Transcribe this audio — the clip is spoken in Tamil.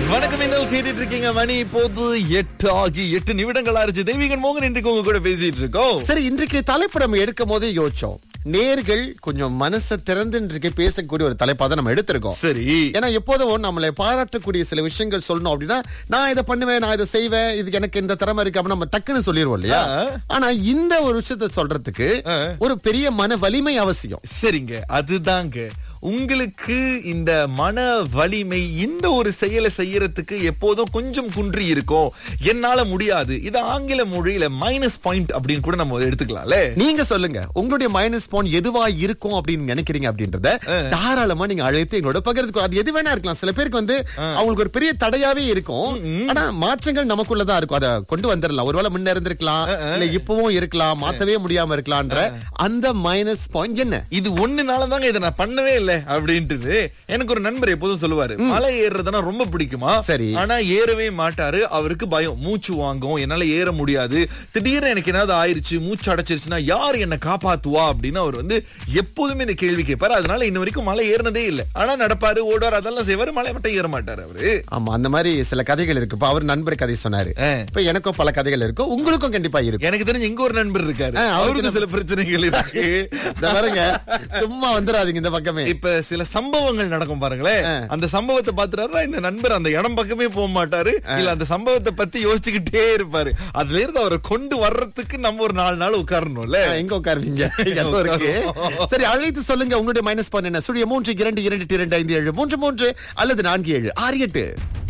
வணக்கம் இன்னும் கேட்டுட்டு இருக்கீங்க மணி இப்போது எட்டு ஆகி எட்டு நிமிடங்கள் ஆச்சு தெய்வீகன் மோகன் இன்றைக்கு உங்க கூட பேசிட்டு இருக்கோம் சரி இன்றைக்கு தலைப்பு நம்ம எடுக்கும் போதே யோசிச்சோம் நேர்கள் கொஞ்சம் மனசை திறந்து இன்றைக்கு பேசக்கூடிய ஒரு தலைப்பா தான் நம்ம எடுத்திருக்கோம் சரி ஏன்னா எப்போதும் நம்மளை பாராட்டக்கூடிய சில விஷயங்கள் சொல்லணும் அப்படின்னா நான் இதை பண்ணுவேன் நான் இதை செய்வேன் இதுக்கு எனக்கு இந்த திறமை இருக்கு அப்படின்னு நம்ம டக்குன்னு சொல்லிடுவோம் இல்லையா ஆ. ஆனா இந்த ஒரு விஷயத்த சொல்றதுக்கு ஆ. ஒரு பெரிய மன வலிமை அவசியம் சரிங்க அதுதாங்க உங்களுக்கு இந்த மன வலிமை இந்த ஒரு செயலை செய்யறதுக்கு எப்போதும் கொஞ்சம் குன்றி இருக்கும் என்னால முடியாது இது ஆங்கில மொழியில மைனஸ் பாயிண்ட் அப்படின்னு கூட நம்ம எடுத்துக்கலாம்ல நீங்க சொல்லுங்க உங்களுடைய மைனஸ் பாயிண்ட் எதுவா இருக்கும் அப்படின்னு நினைக்கிறீங்க அப்படின்றத தாராளமா நீங்க அழைத்து எங்களோட பகிர்ந்துக்கோ அது எது வேணா இருக்கலாம் சில பேருக்கு வந்து அவங்களுக்கு ஒரு பெரிய தடையாவே இருக்கும் ஆனா மாற்றங்கள் நமக்குள்ளதான் இருக்கும் அதை கொண்டு வந்துடலாம் ஒருவேளை முன்ன இருந்திருக்கலாம் இல்ல இப்பவும் இருக்கலாம் மாத்தவே முடியாம இருக்கலாம்ன்ற அந்த மைனஸ் பாயிண்ட் என்ன இது ஒண்ணுனால தாங்க இதை நான் பண்ணவே இல்லை அப்படின்ட்டு எனக்கு ஒரு நண்பர் எப்போதும் சொல்லுவாரு மலை ஏறுறதுனா ரொம்ப பிடிக்குமா சரி. ஆனா ஏறவே மாட்டாரு அவருக்கு பயம் மூச்சு வாங்கும் என்னால ஏற முடியாது திடீர்னு எனக்கு ஏதாவது ஆயிருச்சு மூச்சு அடைச்சிருச்சுன்னா யார் என்ன காப்பாத்துவா அப்படின்னு அவர் வந்து எப்போதுமே இந்த கேள்வி கேட்பாரு அதனால இன்ன வரைக்கும் மலை ஏறினதே இல்லை ஆனா நடப்பாரு ஓடுவார் அதெல்லாம் செய்வாரு மலை மட்டும் ஏற மாட்டாரு அவரு ஆமா அந்த மாதிரி சில கதைகள் இருக்கு இப்ப அவர் நண்பர் கதை சொன்னாரு ஆ. இப்ப எனக்கும் பல கதைகள் இருக்கும் உங்களுக்கும் கண்டிப்பா இருக்கும் எனக்கு தெரிஞ்ச இங்க ஒரு நண்பர் இருக்காரு ஆ, அவருக்கு அவருக்கு சில பிரச்சனைகள் இருக்கு இந்த பாருங்க சும்மா வந்துடாதீங்க இந்த பக்கமே இப்ப சில சம்பவங்கள் நடக்கும் பாருங்களேன் அந்த சம்பவத்தை பாத்துறாருன்னா இந்த நண்பர் அந்த இடம் பக்கமே போக மாட்டாரு இல்ல அந்த சம்பவத்தை பத்தி யோசிச்சுக்கிட்டே இருப்பாரு அதுல இருந்து அவரை கொண்டு வர்றதுக்கு நம்ம ஒரு நாலு நாள் உட்காரணும்ல ஆ, எங்க உட்காருவீங்க எல்லாம் இருக்கு சரி அழைத்து சொல்லுங்க உங்களுடைய மைனஸ் பாயிண்ட் என்ன சுழிய மூன்று இரண்டு இரண்டு இரண்டு ஐந்து ஏழு மூன்று மூன்று அல்லது நான்கு ஏழு ஆறு எட்டு